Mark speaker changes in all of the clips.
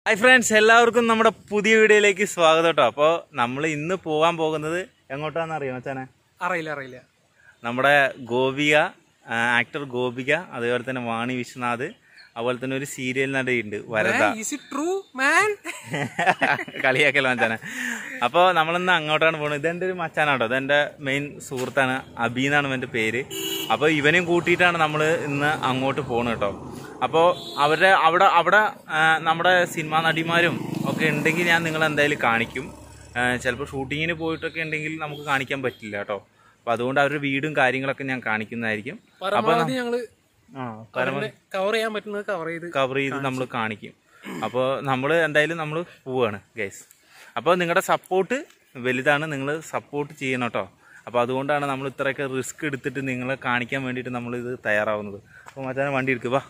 Speaker 1: Hi friends എല്ലാവർക്കും നമ്മുടെ പുതിയ വീഡിയോയിലേക്ക് സ്വാഗതം കേട്ടോ അപ്പോൾ നമ്മൾ ഇന്ന് പോകാൻ പോകുന്നത് എങ്ങോട്ടാന്ന് അറിയാം മച്ചാനെ
Speaker 2: അറിയില്ല അറിയില്ല
Speaker 1: നമ്മുടെ ഗോപിക ആക്ടർ ഗോപിക അതുപോലെ തന്നെ വാണി വിശ്വനാഥ് അതുപോലെ തന്നെ ഒരു സീരിയൽ നടിയുണ്ട് Varada
Speaker 2: is it true man
Speaker 1: കളിയാക്കല്ലോ മച്ചാനെ അപ്പോൾ നമ്മളിന്ന് അങ്ങോട്ടാണ് പോകുന്നത് ഇതെൻ്റെ ഒരു മച്ചാനാട്ടോ ഇതെൻ്റെ മെയിൻ സുഹൃത്താണ് അബി എന്നാണ് എൻ്റെ പേര് അപ്പോൾ ഇവനെയും കൂട്ടിയിട്ടാണ് നമ്മൾ ഇന്ന് അങ്ങോട്ട് പോകുന്നത് കേട്ടോ അപ്പോൾ അവരുടെ അവിടെ അവിടെ ആ, നമ്മുടെ സിനിമാ നടിമാരും ഒക്കെ ഉണ്ടെങ്കിൽ ഞാൻ നിങ്ങളെ എന്തായാലും കാണിക്കും ചിലപ്പോൾ ഷൂട്ടിങ്ങിന് പോയിട്ടൊക്കെ ഉണ്ടെങ്കിൽ നമുക്ക് കാണിക്കാൻ പറ്റില്ല കേട്ടോ അപ്പോൾ അതുകൊണ്ട് അവരുടെ വീടും കാര്യങ്ങളൊക്കെ ഞാൻ കാണിക്കുന്നതായിരിക്കും
Speaker 2: പരമാവധി ഞങ്ങള്
Speaker 1: ആ പരമാവധി
Speaker 2: കവർ ചെയ്യാൻ പറ്റുന്നത് കവർ ചെയ്ത്
Speaker 1: കവർ ചെയ്ത് നമ്മൾ കാണിക്കും അപ്പോൾ നമ്മൾ എന്തായാലും നമ്മൾ പോവുകയാണ് ഗൈസ് അപ്പോൾ നിങ്ങളുടെ സപ്പോർട്ട് വലുതാണ് നിങ്ങൾ സപ്പോർട്ട് ചെയ്യണം കേട്ടോ അപ്പോൾ അതുകൊണ്ടാണ് നമ്മൾ ഇത്രയൊക്കെ റിസ്ക് എടുത്തിട്ട് നിങ്ങളെ കാണിക്കാൻ വേണ്ടിയിട്ട് നമ്മൾ ഇത് തയ്യാറാവുന്നത് അപ്പോൾ മച്ചാനെ വണ്ടി എടുക്കുക വാ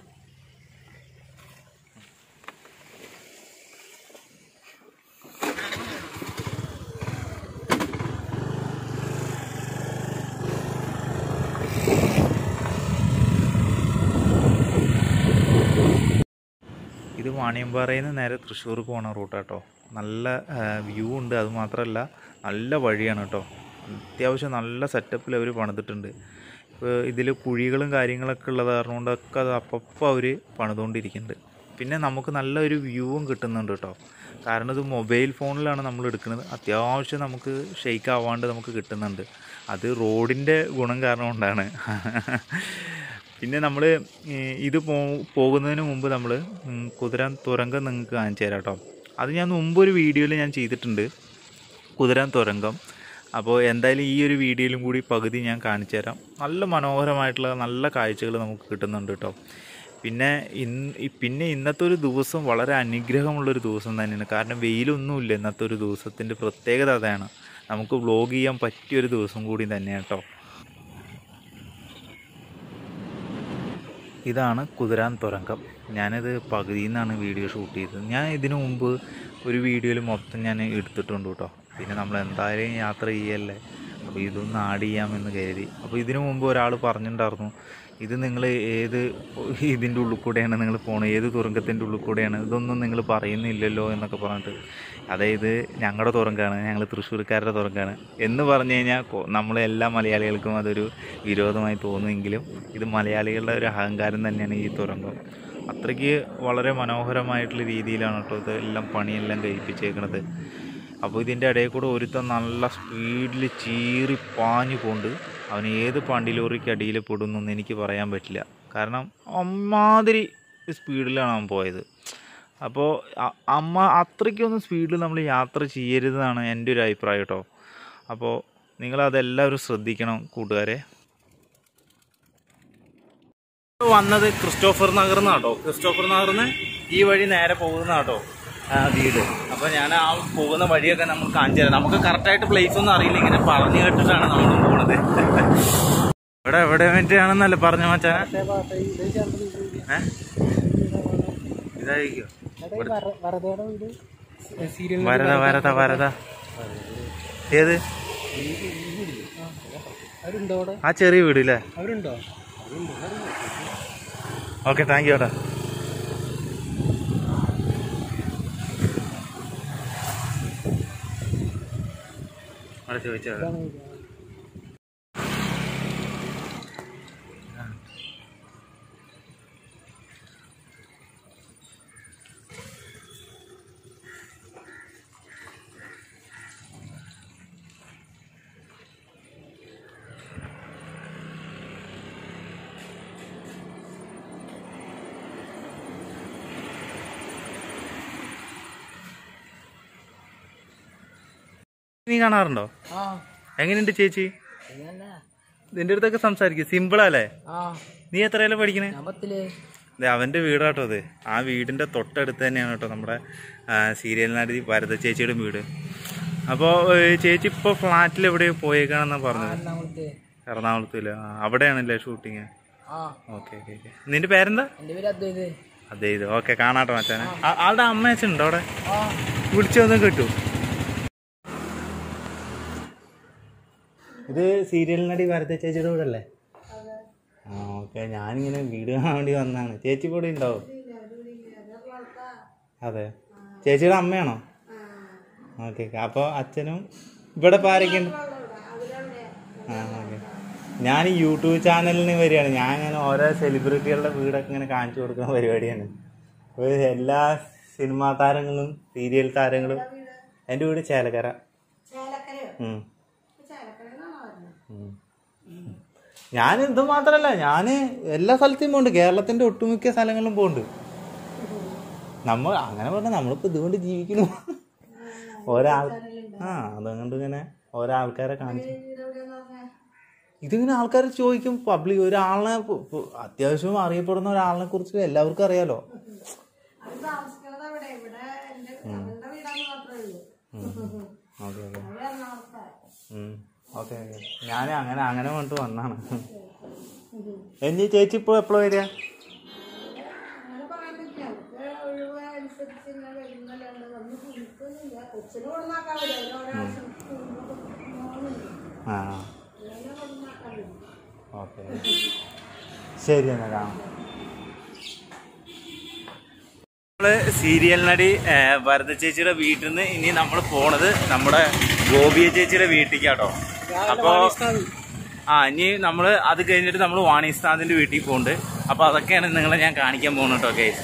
Speaker 1: ഇത് വാണിയമ്പാറയിൽ നിന്ന് നേരെ തൃശ്ശൂർക്ക് പോണ റൂട്ട് കേട്ടോ നല്ല വ്യൂ ഉണ്ട് അത് മാത്രമല്ല നല്ല വഴിയാണ് കേട്ടോ അത്യാവശ്യം നല്ല സെറ്റപ്പിൽ അവർ പണിതിട്ടുണ്ട് ഇപ്പോൾ ഇതിൽ കുഴികളും കാര്യങ്ങളൊക്കെ ഉള്ളത് കാരണം കൊണ്ടൊക്കെ അത് അപ്പപ്പോൾ അവർ പണിതുകൊണ്ടിരിക്കുന്നുണ്ട് പിന്നെ നമുക്ക് നല്ലൊരു വ്യൂവും കിട്ടുന്നുണ്ട് കേട്ടോ കാരണം ഇത് മൊബൈൽ ഫോണിലാണ് നമ്മൾ എടുക്കുന്നത് അത്യാവശ്യം നമുക്ക് ഷെയ്ക്ക് ആവാണ്ട് നമുക്ക് കിട്ടുന്നുണ്ട് അത് റോഡിൻ്റെ ഗുണം കാരണം കൊണ്ടാണ് പിന്നെ നമ്മൾ ഇത് പോ പോകുന്നതിന് മുമ്പ് നമ്മൾ കുതിരാൻ തുരങ്കം നിങ്ങൾക്ക് കാണിച്ചു തരാം കേട്ടോ അത് ഞാൻ മുമ്പ് ഒരു വീഡിയോയിൽ ഞാൻ ചെയ്തിട്ടുണ്ട് കുതിരാൻ തുരങ്കം അപ്പോൾ എന്തായാലും ഈ ഒരു വീഡിയോയിലും കൂടി പകുതി ഞാൻ കാണിച്ചു തരാം നല്ല മനോഹരമായിട്ടുള്ള നല്ല കാഴ്ചകൾ നമുക്ക് കിട്ടുന്നുണ്ട് കേട്ടോ പിന്നെ ഇന്ന് ഈ- പിന്നെ ഇന്നത്തെ ഒരു ദിവസം വളരെ അനുഗ്രഹമുള്ളൊരു ദിവസം തന്നെയാണ് കാരണം വെയിലൊന്നുമില്ല ഇന്നത്തെ ഒരു ദിവസത്തിൻ്റെ പ്രത്യേകത അതാണ് നമുക്ക് വ്ലോഗ് ചെയ്യാൻ പറ്റിയൊരു ദിവസം കൂടി തന്നെയാണ് കേട്ടോ ഇതാണ് കുതിരാൻ തുരങ്കം ഞാനിത് പകുതിയിൽ നിന്നാണ് വീഡിയോ ഷൂട്ട് ചെയ്തത് ഞാൻ ഇതിനു മുമ്പ് ഒരു വീഡിയോയിൽ മൊത്തം ഞാൻ എടുത്തിട്ടുണ്ട് കേട്ടോ പിന്നെ നമ്മൾ എന്തായാലും യാത്ര ചെയ്യല്ലേ അപ്പോൾ ഇതൊന്ന് ആഡ് ചെയ്യാമെന്ന് കരുതി അപ്പോൾ ഇതിനു മുമ്പ് ഒരാൾ പറഞ്ഞിട്ടുണ്ടായിരുന്നു ഇത് നിങ്ങൾ ഏത് ഇതിൻ്റെ ഉള്ളിൽ കൂടെയാണ് നിങ്ങൾ പോണത് ഏത് തുരങ്കത്തിൻ്റെ ഉള്ളിൽ കൂടെയാണ് ഇതൊന്നും നിങ്ങൾ പറയുന്നില്ലല്ലോ എന്നൊക്കെ പറഞ്ഞിട്ട് അതായത് ഞങ്ങളുടെ തുരങ്കമാണ് ഞങ്ങൾ തൃശ്ശൂർക്കാരുടെ തുരങ്കമാണ് എന്ന് പറഞ്ഞു കഴിഞ്ഞാൽ കൊ- നമ്മളെ എല്ലാ മലയാളികൾക്കും അതൊരു വിരോധമായി തോന്നുമെങ്കിലും ഇത് മലയാളികളുടെ ഒരു അഹങ്കാരം തന്നെയാണ് ഈ തുരങ്കം അത്രയ്ക്ക് വളരെ മനോഹരമായിട്ടുള്ള രീതിയിലാണ് കേട്ടോ ഇത് എല്ലാം പണിയെല്ലാം കഴിപ്പിച്ചേക്കണത് അപ്പോൾ ഇതിൻ്റെ ഇടയിൽ കൂടെ ഒരുത്തൻ നല്ല സ്പീഡിൽ ചീറി പാഞ്ഞു കൊണ്ട് അവൻ ഏത് പണ്ടി ലോറിക്ക് അടിയിൽ പെടുന്നൊന്നും എനിക്ക് പറയാൻ പറ്റില്ല കാരണം അമ്മാതിരി സ്പീഡിലാണ് അവൻ പോയത് അപ്പോൾ അ- അമ്മ അത്രയ്ക്കൊന്നും സ്പീഡിൽ നമ്മൾ യാത്ര ചെയ്യരുതെന്നാണ് എൻ്റെ ഒരു അഭിപ്രായം കേട്ടോ അപ്പോൾ നിങ്ങളതെല്ലാവരും ശ്രദ്ധിക്കണം കൂട്ടുകാരെ വന്നത് ക്രിസ്റ്റോഫർ നഗർ കേട്ടോ ക്രിസ്റ്റോഫർ നഗറിന്ന് ഈ വഴി നേരെ പോകുന്ന കേട്ടോ വീട് അപ്പൊ ഞാൻ ആ പോകുന്ന വഴിയൊക്കെ നമ്മൾ കാണിച്ചു തരാം നമുക്ക് കറക്റ്റായിട്ട് പ്ലേസ് ഒന്നും അറിയില്ല ഇങ്ങനെ പറഞ്ഞു കേട്ടിട്ടാണ് നമ്മൾ പോകുന്നത് ഇവിടെ എവിടെ വേണ്ടിയാണെന്നല്ലേ പറഞ്ഞ മച്ചാ ഏ ഇതായിരിക്കും
Speaker 2: സീരിയൽ
Speaker 1: വരത വരത വരത ഏത്
Speaker 2: അവരുണ്ടോ അവിടെ
Speaker 1: ആ ചെറിയ വീട് അല്ലേ
Speaker 2: അവരുണ്ടോ
Speaker 1: ഓക്കെ താങ്ക് യു ഏട്ടാ അവിടെ ചോദിച്ചാ നീ കാണാറുണ്ടോ
Speaker 2: ആ
Speaker 1: എങ്ങനെയുണ്ട് ചേച്ചി നിന്റെ അടുത്തൊക്കെ സംസാരിക്കും സിമ്പിളല്ലേ
Speaker 2: ആ
Speaker 1: നീ എത്രയല്ലേ പഠിക്കണേ
Speaker 2: പത്തില്
Speaker 1: ദേ അവന്റെ വീടാട്ടോ അത് ആ വീടിന്റെ തൊട്ടടുത്ത് തന്നെയാണ് കേട്ടോ നമ്മുടെ സീരിയൽ നടി ഭരത ചേച്ചിയുടെ വീട് അപ്പോൾ ചേച്ചി ഇപ്പോൾ ഫ്ലാറ്റിൽ എവിടെയോ പോയേക്കാണെന്നാ പറഞ്ഞത്
Speaker 2: എറണാകുളത്ത്
Speaker 1: എറണാകുളത്തില് ആ, അവിടെയാണല്ലേ ഷൂട്ടിങ്
Speaker 2: ആ
Speaker 1: ഓക്കെ ഓക്കെ ഓക്കെ നിന്റെ പേരെന്താ
Speaker 2: എന്റെ പേര് അദ്വൈത്
Speaker 1: അതെ ഇത് ഓക്കെ കാണാട്ടോ മച്ചാനെ ആ- ആളുടെ അമ്മ അച്ഛൻ ഉണ്ടോ അവിടെ
Speaker 2: ആ
Speaker 1: വിളിച്ചൊന്നും കിട്ടൂ ഇത് സീരിയൽ നടി ഭരത ചേച്ചിയുടെ വീടല്ലേ ആ ഓക്കെ ഞാനിങ്ങനെ വീട് കാണാൻ വേണ്ടി വന്നതാണ് ചേച്ചി ഇവിടെ ഉണ്ടാവും അതെ ചേച്ചിയുടെ അമ്മയാണോ ഓക്കെ ഓക്കെ അപ്പോൾ അച്ഛനും ഇവിടെ ഇപ്പോൾ ആരൊക്കെയുണ്ട് ആ ഓക്കെ ഞാൻ ഈ യൂട്യൂബ് ചാനലിന് വരികയാണ് ഞാൻ ഇങ്ങനെ ഓരോ സെലിബ്രിറ്റികളുടെ വീടൊക്കെ ഇങ്ങനെ കാണിച്ചു കൊടുക്കുന്ന പരിപാടിയാണ് ഒരു എല്ലാ സിനിമാ താരങ്ങളും സീരിയൽ താരങ്ങളും എൻ്റെ വീട് ചേലക്കര ഉം. ഉം. ഞാൻ ഇത് മാത്രല്ല ഞാൻ എല്ലാ സ്ഥലത്തും പോകുന്നുണ്ട് കേരളത്തിന്റെ ഒട്ടുമിക്ക സ്ഥലങ്ങളിലും പോകുന്നുണ്ട് നമ്മൾ അങ്ങനെ പറഞ്ഞാൽ നമ്മളിപ്പോൾ ഇതുകൊണ്ട് ജീവിക്കുന്നു ഒരാൾ ആ അതുകൊണ്ട് ഇങ്ങനെ ഓരോ ആൾക്കാരെ കാണിച്ചു ഇതിങ്ങനെ ആൾക്കാർ ചോദിക്കും പബ്ലിക് ഒരാളിനെ പ- പ- അത്യാവശ്യം അറിയപ്പെടുന്ന ഒരാളിനെ കുറിച്ച് എല്ലാവർക്കും അറിയാലോ
Speaker 3: അത് താമസിക്കുന്നത് അവിടെ ഇവിടെ എന്റെ അവളുടെ വീടാന്ന് മാത്രമേ ഉള്ളൂ
Speaker 1: ഓക്കെ ഓക്കെ
Speaker 3: അവള് എറണാകുളത്താണ്
Speaker 1: ഓക്കെ ഓക്കെ ഞാൻ അങ്ങനെ അങ്ങനെ പറഞ്ഞിട്ട് വന്നാണ് എന്നീ ചേച്ചി ഇപ്പോൾ എപ്പോഴും വരിക
Speaker 3: അങ്ങനെ പറയാൻ പറ്റില്ല നമുക്ക് ഒഴിവ് അനുസരിച്ച് ഇങ്ങനെ വരുന്നല്ലാണ്ട് വന്ന് കുളിക്കൊന്നുമില്ല കൊച്ചിന് കൊടുന്നാക്കാൻ വരും ഒരാഴ്ച
Speaker 1: ആ
Speaker 3: അങ്ങനെ കൊടുന്നാക്കാൻ വരും
Speaker 1: ഓക്കെ ശരി എന്നാ കാണാം നമ്മള് സീരിയൽ നടി ഏഹ്, ഭരത ചേച്ചിയുടെ വീട്ടിൽ നിന്ന് ഇനി നമ്മൾ പോണത് നമ്മുടെ ഗോപിയ ചേച്ചിയുടെ വീട്ടിലേക്കാട്ടോ അപ്പോ ആ ഇനി നമ്മള് അത് കഴിഞ്ഞിട്ട് നമ്മൾ വാണിസ്ഥാനത്തിന്റെ വീട്ടിൽ പോകുന്നുണ്ട് അപ്പൊ അതൊക്കെയാണ് നിങ്ങളെ ഞാൻ കാണിക്കാൻ പോകുന്നത് കേട്ടോ കേസ്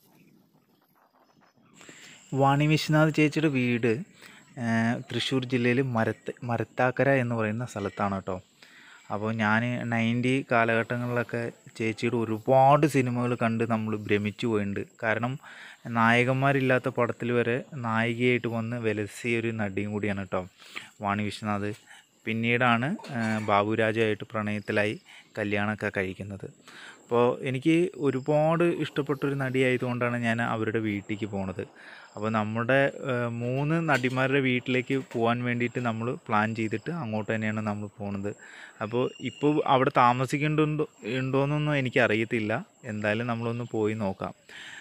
Speaker 1: വാണി വിശ്വനാഥ് ചേച്ചിയുടെ വീട് ഏഹ്, തൃശ്ശൂർ ജില്ലയിൽ മരത്ത് മരത്താക്കര എന്ന് പറയുന്ന സ്ഥലത്താണ് കേട്ടോ അപ്പോൾ ഞാൻ നയൻറ്റി കാലഘട്ടങ്ങളിലൊക്കെ ചേച്ചിയുടെ ഒരുപാട് സിനിമകൾ കണ്ട് നമ്മൾ ഭ്രമിച്ചു പോയിട്ടുണ്ട് കാരണം നായകന്മാരില്ലാത്ത പടത്തിൽ വരെ നായികയായിട്ട് വന്ന് വിലസിയ ഒരു നടിയും കൂടിയാണ് കേട്ടോ വാണി വിശ്വനാഥ് പിന്നീടാണ് ഏഹ്, ബാബുരാജുമായിട്ട് പ്രണയത്തിലായി കല്യാണമൊക്കെ കഴിക്കുന്നത് അപ്പോൾ എനിക്ക് ഒരുപാട് ഇഷ്ടപ്പെട്ടൊരു നടിയായതുകൊണ്ടാണ് ഞാൻ അവരുടെ വീട്ടിലേക്ക് പോണത് അപ്പോൾ നമ്മുടെ ഏഹ്, മൂന്ന് നടിമാരുടെ വീട്ടിലേക്ക് പോകാൻ വേണ്ടിയിട്ട് നമ്മൾ പ്ലാൻ ചെയ്തിട്ട് അങ്ങോട്ട് തന്നെയാണ് നമ്മൾ പോണത് അപ്പോൾ ഇപ്പോൾ അവിടെ താമസിക്കേണ്ടുണ്ടോ ഉണ്ടോയെന്നൊന്നും എനിക്ക് അറിയത്തില്ല എന്തായാലും നമ്മളൊന്ന് പോയി നോക്കാം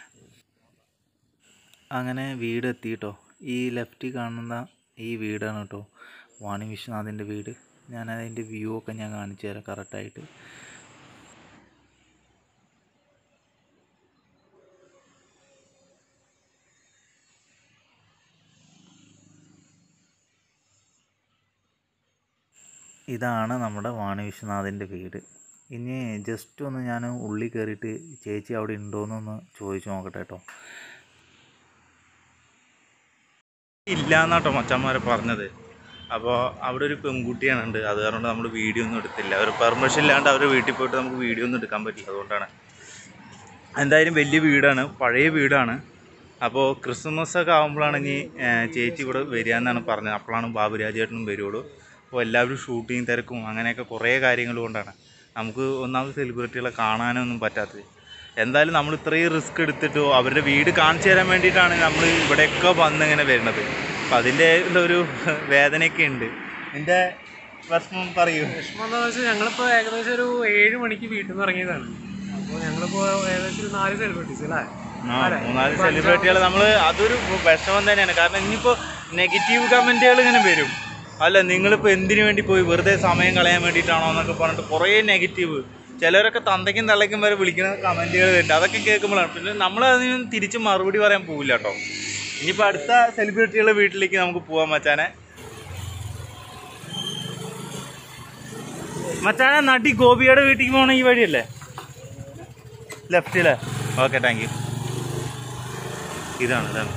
Speaker 1: അങ്ങനെ വീട് എത്തിയിട്ടോ ഈ ലെഫ്റ്റിൽ കാണുന്ന ഈ വീടാണ് കേട്ടോ വാണി വിശ്വനാഥിൻ്റെ വീട് ഞാൻ അതിൻ്റെ വ്യൂ ഒക്കെ ഞാൻ കാണിച്ചു തരാം കറക്റ്റായിട്ട് ഇതാണ് നമ്മുടെ വാണി വിശ്വനാഥിൻ്റെ വീട് ഇനി ജസ്റ്റ് ഒന്ന് ഞാൻ ഉള്ളിൽ കയറിയിട്ട് ചേച്ചി അവിടെ ഉണ്ടോയെന്നൊന്ന് ചോദിച്ചു നോക്കട്ടെ കേട്ടോ ഇല്ല എന്നാട്ടോ മച്ചന്മാരെ പറഞ്ഞത് അപ്പോൾ അവിടെ ഒരു പെൺകുട്ടിയാണ് ഉണ്ട് അത് കാരണം നമ്മൾ വീഡിയോ ഒന്നും എടുത്തില്ല അവർ പെർമിഷൻ ഇല്ലാണ്ട് അവർ വീട്ടിൽ പോയിട്ട് നമുക്ക് വീഡിയോ ഒന്നും എടുക്കാൻ പറ്റില്ല അതുകൊണ്ടാണ് എന്തായാലും വലിയ വീടാണ് പഴയ വീടാണ് അപ്പോൾ ക്രിസ്മസ് ഒക്കെ ആകുമ്പോഴാണ് ഇനി ഏഹ്, ചേച്ചി ഇവിടെ വരിക എന്നാണ് പറഞ്ഞത് അപ്പോഴാണ് ബാബുരാജേട്ടനും വരുള്ളൂ അപ്പോൾ എല്ലാവരും ഷൂട്ടിങ് തിരക്കും അങ്ങനെയൊക്കെ കുറേ കാര്യങ്ങൾ കൊണ്ടാണ് നമുക്ക് ഒന്നാമത് സെലിബ്രിറ്റികളെ കാണാനൊന്നും പറ്റാത്തത് എന്തായാലും നമ്മൾ ഇത്രയും റിസ്ക് എടുത്തിട്ടോ അവരുടെ വീട് കാണിച്ചു തരാൻ വേണ്ടിയിട്ടാണ് നമ്മൾ ഇവിടെയൊക്കെ വന്ന് ഇങ്ങനെ വരുന്നത് അപ്പം അതിൻ്റെ ഒരു വേദനയൊക്കെ ഉണ്ട് എൻ്റെ വിഷമം പറയൂ
Speaker 2: വിഷമം എന്താണെന്ന് വെച്ചാൽ ഞങ്ങളിപ്പോ ഏകദേശം ഒരു ഏഴ് മണിക്ക് വീട്ടിൽ നിന്ന് ഇറങ്ങിയതാണ് അപ്പോൾ ഞങ്ങളിപ്പോ ഏകദേശം ഒരു നാല് സെലിബ്രിറ്റീസ് അല്ലേ
Speaker 1: ആ, മൂന്നാല് സെലിബ്രിറ്റികൾ നമ്മൾ അതൊരു വിഷമം തന്നെയാണ് കാരണം ഇനിയിപ്പോൾ നെഗറ്റീവ് കമൻറ്റുകൾ ഇങ്ങനെ വരും അല്ല നിങ്ങളിപ്പോൾ എന്തിനു വേണ്ടി പോയി വെറുതെ സമയം കളയാൻ വേണ്ടിയിട്ടാണോ എന്നൊക്കെ പറഞ്ഞിട്ട് കുറേ നെഗറ്റീവ് ചിലരൊക്കെ തന്തയ്ക്കും തള്ളയ്ക്കും വരെ വിളിക്കുന്ന കമൻറ്റുകൾ വരുന്നുണ്ട് അതൊക്കെ കേൾക്കുമ്പോഴാണ് പിന്നെ നമ്മൾ അതിന് തിരിച്ച് മറുപടി പറയാൻ പോവില്ല കേട്ടോ ഇനിയിപ്പോൾ അടുത്ത സെലിബ്രിറ്റികളുടെ വീട്ടിലേക്ക് നമുക്ക് പോവാം മച്ചാനെ മച്ചാനെ നടി ഗോപിയുടെ വീട്ടിലേക്ക് പോകണ ഈ വഴിയല്ലേ ലെഫ്റ്റിലെ ഓക്കെ താങ്ക് യു ഇതാണ് ഇതാണ്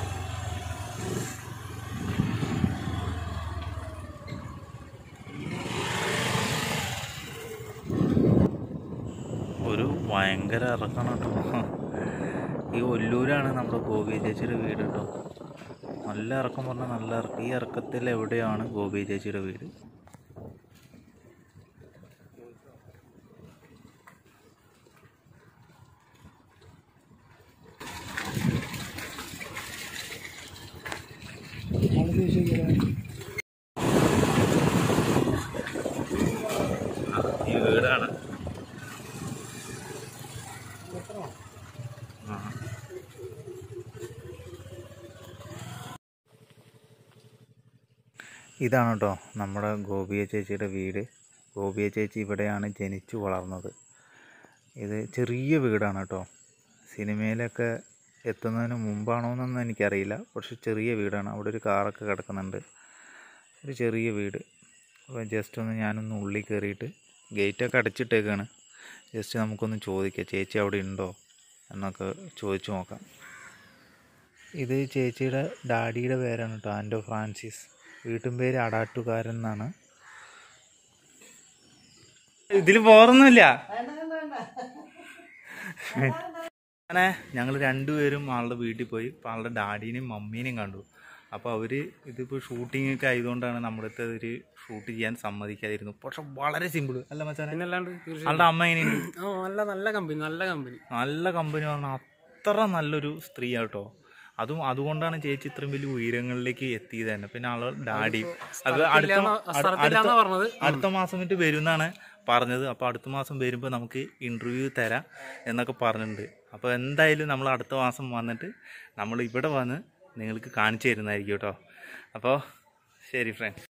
Speaker 1: ഒരു ഭയങ്കര ഇറക്കണം കേട്ടോ ഈ ഒല്ലൂരാണ് നമ്മുടെ ഗോപി ചേച്ചിയുടെ വീട് കേട്ടോ നല്ല ഇറക്കം പറഞ്ഞാൽ നല്ല ഇറക്കം ഈ ഇറക്കത്തിൽ എവിടെയാണ് ഗോപി ചേച്ചിയുടെ വീട് ഈ വീടാണ് ആ. ഇതാണ് കേട്ടോ നമ്മുടെ ഗോപിയ ചേച്ചിയുടെ വീട് ഗോപിയ ചേച്ചി ഇവിടെയാണ് ജനിച്ചു വളർന്നത് ഇത് ചെറിയ വീടാണ് കേട്ടോ സിനിമയിലൊക്കെ എത്തുന്നതിന് മുമ്പാണോ എന്നൊന്നും എനിക്കറിയില്ല പക്ഷെ ചെറിയ വീടാണ് അവിടെ ഒരു കാറൊക്കെ കിടക്കുന്നുണ്ട് ഒരു ചെറിയ വീട് അപ്പോൾ ജസ്റ്റ് ഒന്ന് ഞാനൊന്ന് ഉള്ളിൽ കയറിയിട്ട് ഗേറ്റൊക്കെ അടച്ചിട്ടേക്കാണ് ജസ്റ്റ് നമുക്കൊന്ന് ചോദിക്കാം ചേച്ചി അവിടെ ഉണ്ടോ എന്നൊക്കെ ചോദിച്ചു നോക്കാം ഇത് ചേച്ചിയുടെ ഡാഡിയുടെ പേരാണ് കേട്ടോ ആൻറ്റോ ഫ്രാൻസിസ് വീട്ടും പേര് അടാട്ടുകാരൻ എന്നാണ് ഇതിൽ പോറൊന്നുമില്ല
Speaker 3: വേണ്ട വേണ്ട വേണ്ട
Speaker 1: അങ്ങനെ ഞങ്ങൾ രണ്ടുപേരും ആളുടെ വീട്ടിൽ പോയി അപ്പോൾ ആളുടെ ഡാഡീനെയും മമ്മീനെയും കണ്ടു അപ്പോൾ അവർ ഇതിപ്പോൾ ഷൂട്ടിംഗ് ഒക്കെ ആയതുകൊണ്ടാണ് നമ്മുടെ അടുത്ത് ഒരു ഷൂട്ട് ചെയ്യാൻ സമ്മതിക്കാതിരുന്നു പക്ഷെ വളരെ സിമ്പിൾ അല്ല മച്ചാനെ
Speaker 2: പിന്നല്ലാണ്ട് തീർച്ചയായും
Speaker 1: ആളുടെ അമ്മ എങ്ങനെയുണ്ട്
Speaker 2: ആ നല്ല നല്ല കമ്പനി നല്ല കമ്പനി
Speaker 1: നല്ല കമ്പനി പറഞ്ഞാൽ അത്ര നല്ലൊരു സ്ത്രീ കേട്ടോ അതും അതുകൊണ്ടാണ് ചേച്ചി ഇത്രയും വലിയ ഉയരങ്ങളിലേക്ക് എത്തിയത് തന്നെ പിന്നെ ആള് ഡാഡി അത് അടുത്ത
Speaker 2: സ്ഥലത്തില്ലാന്നാ പറഞ്ഞത്
Speaker 1: അടുത്ത മാസം വിട്ട് വരുന്നാണ് പറഞ്ഞത് അപ്പോൾ അടുത്ത മാസം വരുമ്പോൾ നമുക്ക് ഇൻ്റർവ്യൂ തരാം എന്നൊക്കെ പറഞ്ഞിട്ടുണ്ട് അപ്പോൾ എന്തായാലും നമ്മൾ അടുത്ത മാസം വന്നിട്ട് നമ്മൾ ഇവിടെ വന്ന് നിങ്ങൾക്ക് കാണിച്ചു തരുന്നതായിരിക്കും കേട്ടോ അപ്പോൾ ശരി ഫ്രണ്ട്സ്